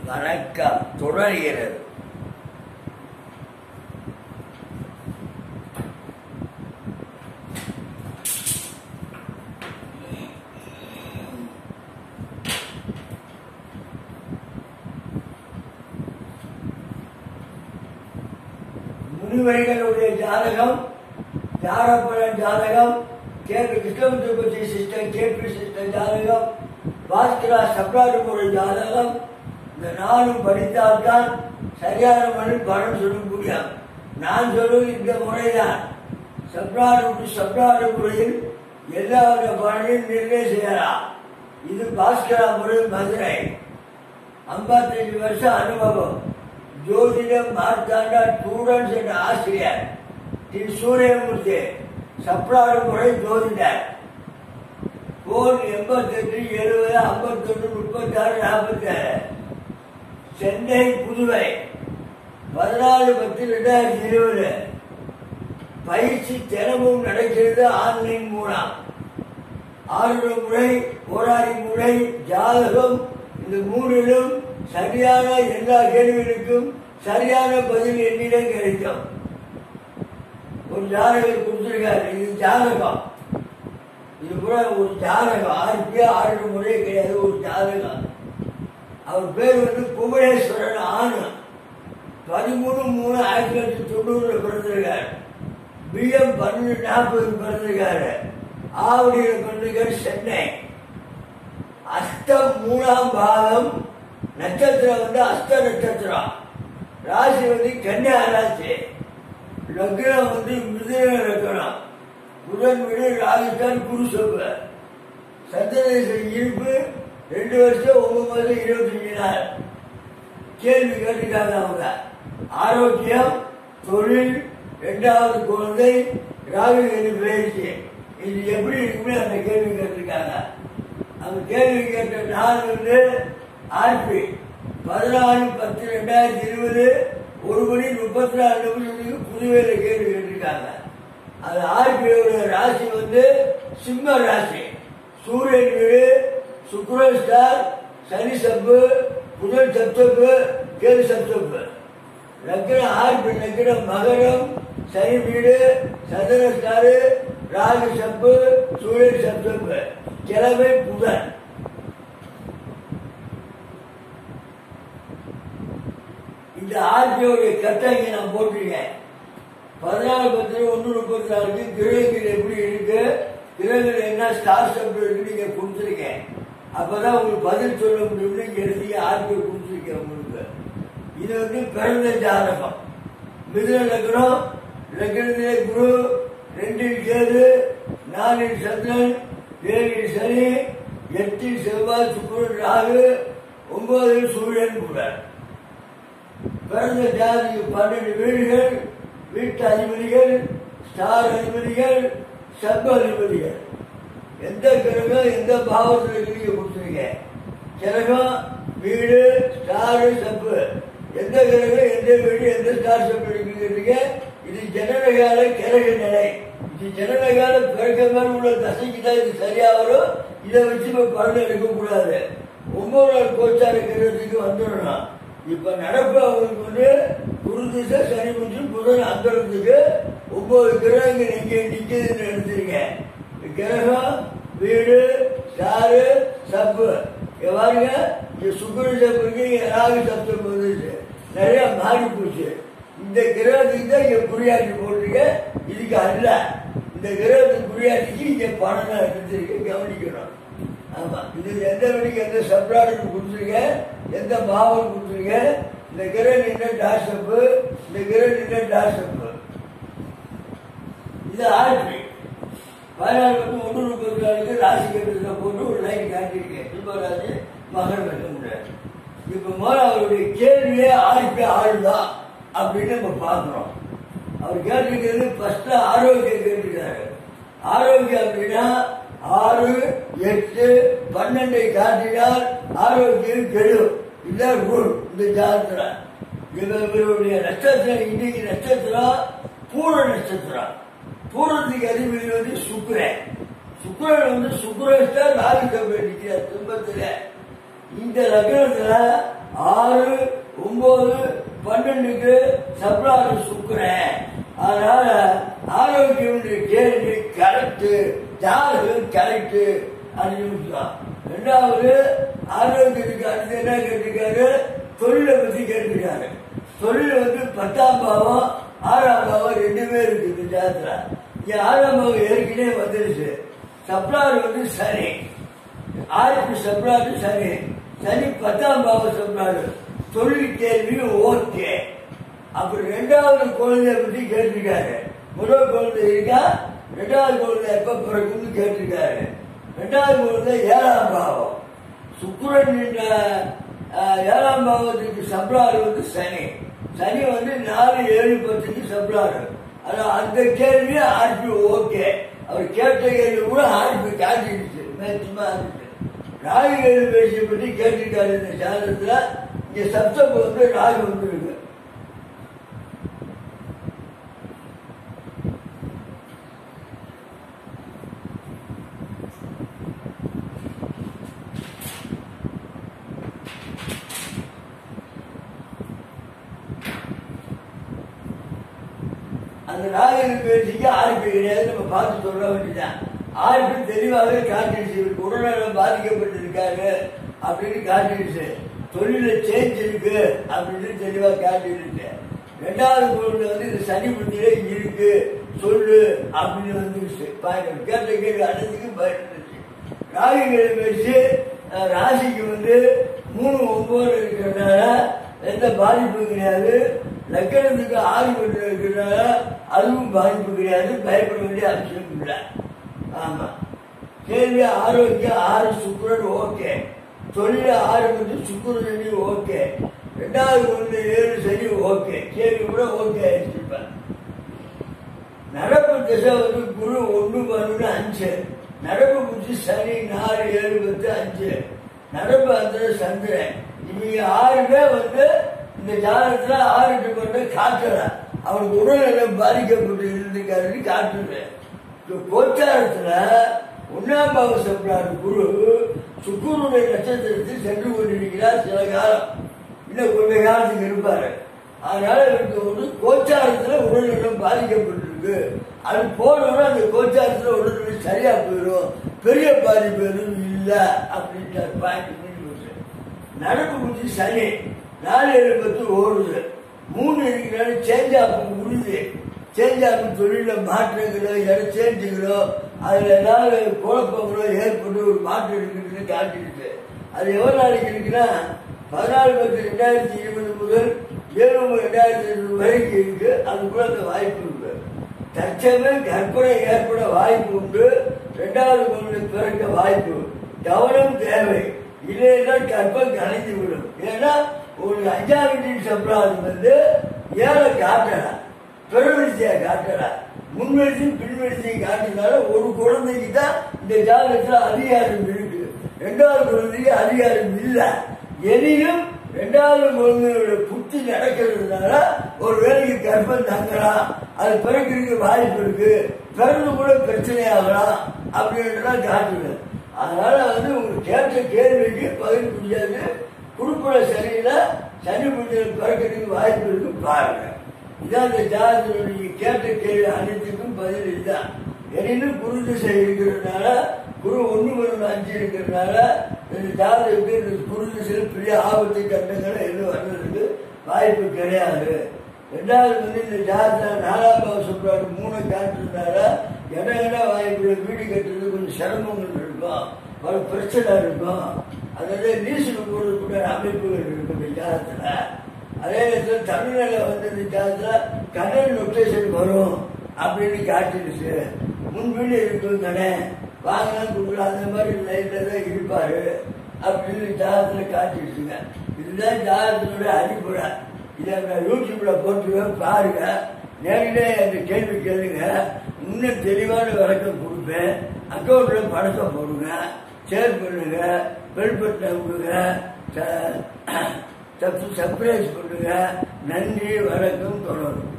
வணக்கம் தொடர்கிறது முனிவர்களுடைய ஜாதகம் ஜாரப்பழம் ஜாதகம் கேபி கிருஷ்ணம் திருப்பதி சிஸ்டம் கேபி சிஸ்டம் ஜாதகம் பாஸ்கரா சப்ராஜமுறை ஜாதகம் இந்த நாளும் படித்தால்தான் சரியான மணி பலன் சொல்ல முடியும் நான் சொல்வது இந்த முறைதான் சப்ராஜு சப்ராஜ முறையில் எல்லா வித பலனையும் நிர்ணயம் செய்யலாம் இது பாஸ்கரா முறை மதுரை ஐம்பத்தஞ்சு வருஷம் அனுபவம் ஜோதிடம் மார்த்தாண்டா ஸ்டூடெண்ட்ஸ் என்ற ஆசிரியர் திரு சூரியமூர்த்தி சப்ராடு முறை ஜோதிடர் போன் எண்பத்தெட்டு எழுபது ஐம்பத்தொன்று முப்பத்தாறு நாற்பத்தாறு சென்னை புதுவை பதினாலு பத்து ரெண்டாயிரத்தி இருபது பயிற்சி தினமும் நடக்கிறது ஆன்லைன் மூலம் ஆறு முறை போராடி முறை ஜாதகம் இந்த மூணிலும் சரியான எல்லா கேள்விகளுக்கும் சரியான பதில் என்னிடம் கிடைக்கும் ஒரு ஜாதகம் கொடுத்திருக்காரு இது ஜாதகம் இது கூட ஒரு ஜாதகம் ஆறு ஆறு முறை கிடையாது ஒரு ஜாதகம் அவர் பேர் வந்து குமரேஸ்வரன் ஆணு பதிமூணு மூணு ஆயிரத்தி தொள்ளாயிரத்தி தொண்ணூறுல பிறந்திருக்காரு பிஎம் பன்னெண்டு நாற்பது பிறந்திருக்காரு ஆவடியில் பிறந்திருக்காரு சென்னை அஸ்தம் மூணாம் பாகம் நட்சத்திரம் வந்து அஸ்த நட்சத்திரம் ராசி வந்து கன்னியா ராசி லக்னம் வந்து மிதுன லக்னம் புதன் வீடு ராஜஸ்தான் குரு சொப்பு சந்திரதேச இருப்பு ரெண்டு வருஷம் ஒன்பது மாதம் இருபத்தஞ்சு நாள் கேள்வி கேட்டுக்காங்க அவங்க ஆரோக்கியம் தொழில் இரண்டாவது குழந்தை ராகுல் பயிற்சி இது எப்படி இருக்குன்னு அந்த கேள்வி கேட்டிருக்காங்க அவங்க கேள்வி கேட்ட நாள் வந்து ஆர்பி பதினாலு பத்து ரெண்டாயிரத்தி இருபது ஒரு மணி முப்பத்தி நாலு நிமிஷத்துக்கு புதுவையில கேள்வி கேட்டிருக்காங்க அது ஆர்பியோட ராசி வந்து சிம்ம ராசி சூரியன் வீடு சுக்ரன் ஸ்டார் சனி சப்பு புதன் சப்தப்பு கேது சப்தப்பு லக்னம் ஆர்பி லக்னம் மகரம் சனி வீடு சந்திர ஸ்டாரு ராகு சப்பு சூரியன் சப்தப்பு கிழமை புதன் இந்த ஆர்பியோடைய கட்டங்க நான் போட்டிருக்கேன் பதினாலு பத்து ஒன்று முப்பத்தி நாலுக்கு கிரகங்கள் எப்படி இருக்கு கிரகங்கள் என்ன ஸ்டார் சப்தம் இருக்கு நீங்க கொடுத்துருக்கேன் அப்பதான் உங்களுக்கு பதில் சொல்ல முடியும்னு இங்க எழுதி ஆர்பிஐ கொடுத்துருக்கேன் உங்களுக்கு இது வந்து பிறந்த ஜாதகம் மிதுன லக்னம் லக்னத்திலே குரு ரெண்டில் கேது நாலில் சந்திரன் ஏழில் சனி எட்டில் செவ்வாய் சுக்குரன் ராகு ஒன்பதில் சூரியன் கூட பிறந்த ஜாதிக்கு பன்னெண்டு வீடுகள் வீட்டு அதிபதிகள் ஸ்டார் அதிபதிகள் சப்ப அதிபதிகள் எந்த கிரகம் எந்த பாவத்தில் இருக்கிறீங்க கொடுத்துருக்கேன் கிரகம் வீடு ஸ்டாரு சப்பு எந்த கிரகம் எந்த வீடு எந்த ஸ்டார் சப்பு இருக்குங்கிறீங்க இது ஜனநகால கிரக நிலை இது ஜனநகால பிறக்க மேல உள்ள தசைக்கு தான் இது சரியா வரும் இதை வச்சு இப்ப பலன் எடுக்கக்கூடாது ஒன்பது நாள் கோச்சா இருக்கிறதுக்கு வந்துடணும் இப்ப நடப்பு அவங்களுக்கு வந்து குரு திசை சனி முடிச்சு புதன் அந்தரத்துக்கு ஒன்பது கிரகங்கள் எங்க நிக்குதுன்னு எடுத்திருக்கேன் கிரகம் வீடு ஸ்டாரு சப்பு இங்க பாருங்க இங்க சுக்கர சப்பு இருக்கு இங்க ராகு சப்தம் வந்துச்சு நிறைய மாறி போச்சு இந்த கிரகத்துக்கு தான் இங்க குறியாட்சி போட்டிருக்க இதுக்கு அல்ல இந்த கிரகத்துக்கு குறியாட்சிக்கு இங்க பணம் தான் எடுத்திருக்கு கவனிக்கணும் ஆமா இது எந்த வழிக்கு எந்த சப்ராடுக்கு கொடுத்துருக்கேன் எந்த பாவம் கொடுத்துருக்கேன் இந்த கிரகன் என்ன டாஸ்அப்பு இந்த கிரகன் என்ன டாஸ்அப்பு இது ஆர்பி பதினாறு வந்து ஒன்று முப்பத்தி நாலுக்கு ராசி கட்டத்தில் போட்டு ஒரு லைன் காட்டியிருக்கேன் சிம்மராசி மகன் வைக்க முடியாது இப்ப முதல்ல அவருடைய கேள்வியே ஆர்பி ஆளுதா அப்படின்னு நம்ம பார்க்கிறோம் அவர் கேட்டிருக்கிறது ஃபர்ஸ்ட் ஆரோக்கியம் கேட்டிருக்காரு ஆரோக்கியம் அப்படின்னா ஆறு எட்டு பன்னெண்டை காட்டினால் ஆரோக்கியம் கெடும் இதுதான் ரூல் இந்த ஜாதகத்துல இவருடைய நட்சத்திரம் இன்னைக்கு நட்சத்திரம் பூர நட்சத்திரம் பூரத்துக்கு அதிபதி வந்து சுக்கிரன் சுக்கிரன் வந்து சுக்கிரன் ராகு நிற்கிறார் துன்பத்துல இந்த லக்னத்துல ஆறு ஒன்பது பன்னெண்டுக்கு சப்ளாறு சுக்குறேன் அதனால ஆரோக்கியம் கேள்வி கரெக்ட் ஜாதகம் கரெக்ட் அப்படின்னு ரெண்டாவது ஆரோக்கியத்துக்கு அடுத்து என்ன கேட்டிருக்காரு தொழிலை பத்தி கேட்டிருக்காரு தொழில் வந்து பத்தாம் பாவம் ஆறாம் பாவம் ரெண்டுமே இருக்கு இந்த ஜாதத்துல இங்க ஆறாம் பாவம் ஏற்கனவே வந்துருச்சு சப்ளார் வந்து சனி ஆறுக்கு சப்ளாரு சனி சனி பத்தாம் பாவம் சப்ளாரு தொழில் கேள்வி ஓகே அப்புறம் ரெண்டாவது குழந்தைய பத்தி கேட்டிருக்காரு முதல் குழந்தை இருக்கா ரெண்டாவது குழந்தை எப்ப பிறகுன்னு கேட்டிருக்காரு ரெண்டாவது குழந்தை ஏழாம் பாவம் சுக்கிரன் என்ற, அஹ், ஏழாம் பாவத்துக்கு சப்ளாறு வந்து சனி சனி வந்து நாலு ஏழு பத்துக்கு சப்ளாறு அதான் அந்த கேள்வி ஆர்பி ஓகே அவர் கேட்ட கேள்வி கூட ஆர்பி காட்டிடுச்சு மேட்சுமா இருந்துச்சு ராகுகேது பேசிய பற்றி கேட்டிருக்காரு இந்த ஜாதகத்துல இங்க சப்தம் வந்து ராகு வந்துருக்கு அந்த ராகுகேது பேசிக்கு ஆர்பி கிடையாது நம்ம பார்த்து சொல்ல வேண்டியதான் ஆர்பி தெளிவாகவே காட்டிடுச்சு இவருக்கு உடல்நலம் பாதிக்கப்பட்டிருக்காரு அப்படின்னு காட்டிடுச்சு தொழில சேஞ்ச் இருக்கு அப்படின்னு தெளிவா காட்டிடுச்சு ரெண்டாவது பொருள் வந்து இது சனி புத்தியிலே இருக்கு சொல்லு அப்படின்னு வந்துருச்சு பாருங்க கேட்ட கேள்வி அனைத்துக்கு பயந்துருச்சு ராகுகளை பேசி அஹ், ராசிக்கு வந்து மூணு ஒன்பது இருக்கிறதுனால எந்த பாதிப்பும் கிடையாது லக்கணத்துக்கு ஆறு பெற்று இருக்கிறதுனால அதுவும் பாதிப்பு கிடையாது பயப்பட வேண்டிய அவசியம் இல்லை ஆமா கேள்வி ஆரோக்கியம் ஆறு சுக்குரன் ஓகே தொழில ஆறு வந்து சுக்குரன் சனி ஓகே ரெண்டாவது ஒன்று ஏழு சனி ஓகே கேள்வி கூட ஓகே ஆயிடுச்சு இப்ப நடப்பு திசை வந்து குரு ஒன்று பன்னெண்டு அஞ்சு நடப்பு புத்தி சனி நாலு ஏழு பத்து அஞ்சு நடப்பு அந்த சந்திரன் இவங்க ஆறுமே வந்து இந்த ஜாதகத்துல ஆறு கொண்டு காட்டுற அவனுக்கு உடல்நலம் பாதிக்கப்பட்டு இருந்திருக்காருன்னு காட்டுது இந்த கோச்சாரத்துல ஒன்னாம் பாவ சப்ளார் குரு சுக்குருடைய நட்சத்திரத்தில் சென்று கொண்டிருக்கிறார் சில காலம் இன்னும் கொஞ்ச காலத்துக்கு இருப்பாரு அதனால இவருக்கு வந்து கோச்சாரத்துல உடல்நலம் பாதிக்கப்பட்டிருக்கு அது போனோம்னா அந்த கோச்சாரத்துல உடல்நலம் சரியா போயிடும் பெரிய பாதிப்பு எதுவும் இல்லை அப்படின்ற பாயிண்ட் பண்ணி போச்சு நடப்பு முடிஞ்சு சனி நாலு ஏழு பத்து ஓடுது மூணு இருக்கிறாரு சேஞ்ச் ஆகும் உறுதி சேஞ்ச் ஆகும் தொழில மாற்றங்களோ இட சேஞ்சுகளோ அதுல ஏதாவது குழப்பங்களோ ஏற்பட்டு ஒரு மாற்றம் இருக்குன்னு காட்டிருக்கு அது எவ்வளவு நாளைக்கு இருக்குன்னா பதினாலு பத்து ரெண்டாயிரத்தி இருபது முதல் ஏழு ஒன்பது ரெண்டாயிரத்தி இருபது வரைக்கும் இருக்கு அதுக்குள்ள அந்த வாய்ப்பு இருக்கு தற்சமே கற்பனை ஏற்பட வாய்ப்பு உண்டு ரெண்டாவது குழந்தை பிறக்க வாய்ப்பு கவனம் தேவை இல்லைன்னா கற்பம் கலைந்து விடும் ஏன்னா ஒரு அஞ்சாம் வீட்டின் சம்பளம் வந்து ஏழை காட்டலாம் பெருவரிசையா காட்டலாம் முன்வரிசையும் பின்வரிசையும் காட்டினால ஒரு குழந்தைக்கு தான் இந்த ஜாதகத்துல அதிகாரம் இருக்கு ரெண்டாவது குழந்தைக்கு அதிகாரம் இல்லை எனினும் ரெண்டாவது குழந்தையோட புத்தி நடக்கிறதுனால ஒரு வேலைக்கு கர்ப்பம் தங்கலாம் அது பிறக்கிறதுக்கு வாய்ப்பு இருக்கு பிறந்து கூட பிரச்சனை ஆகலாம் அப்படின்றதான் காட்டுது அதனால வந்து உங்களுக்கு கேட்ட கேள்விக்கு பதில் முடியாது குடுப்பட சரியில சனி புத்தியில் பிறக்கிறதுக்கு வாய்ப்பு இருக்கு பாருங்க இதான் இந்த ஜாதகத்தில் நீங்க கேட்ட கேள்வி அனைத்துக்கும் பதில் இதுதான் எனினும் குரு திசை இருக்கிறதுனால குரு ஒண்ணு ஒன்று அஞ்சு இருக்கிறதுனால இந்த ஜாதகத்துக்கு இந்த குரு திசையில் பெரிய ஆபத்து கட்டங்களை எதுவும் வர்றதுக்கு வாய்ப்பு கிடையாது ரெண்டாவது வந்து இந்த ஜாதகம் நாலாம் பாவம் சொல்றாரு மூணை காட்டுறதுனால இட இட வாய்ப்புல வீடு கட்டுறது கொஞ்சம் சிரமங்கள் இருக்கும் பல பிரச்சனை இருக்கும் அதாவது நீசுக்கு போடக்கூடிய அமைப்புகள் இருக்கும் இந்த ஜாதகத்துல அதே நேரத்தில் தமிழ்நாட்டில் வந்து இந்த ஜாதகத்துல கடல் லொக்கேஷன் வரும் அப்படின்னு காட்டிடுச்சு முன் வீடு இருக்கும் கடை வாங்கலாம் கொடுக்கலாம் அந்த மாதிரி லைன்ல தான் இருப்பாரு அப்படின்னு ஜாதகத்துல காட்டிடுச்சுங்க இதுதான் ஜாதகத்தினுடைய அடிப்படை இதை நான் யூடியூப்ல போட்டுருவேன் பாருங்க நேரிலே அந்த கேள்வி கேளுங்க இன்னும் தெளிவான விளக்கம் கொடுப்பேன் அக்கௌண்ட்ல பணத்தை போடுங்க ஷேர் பண்ணுங்க பெல் பட்டனை கொடுங்க சப்ஸ்கிரைப் பண்ணுங்க நன்றி வணக்கம் தொடரும்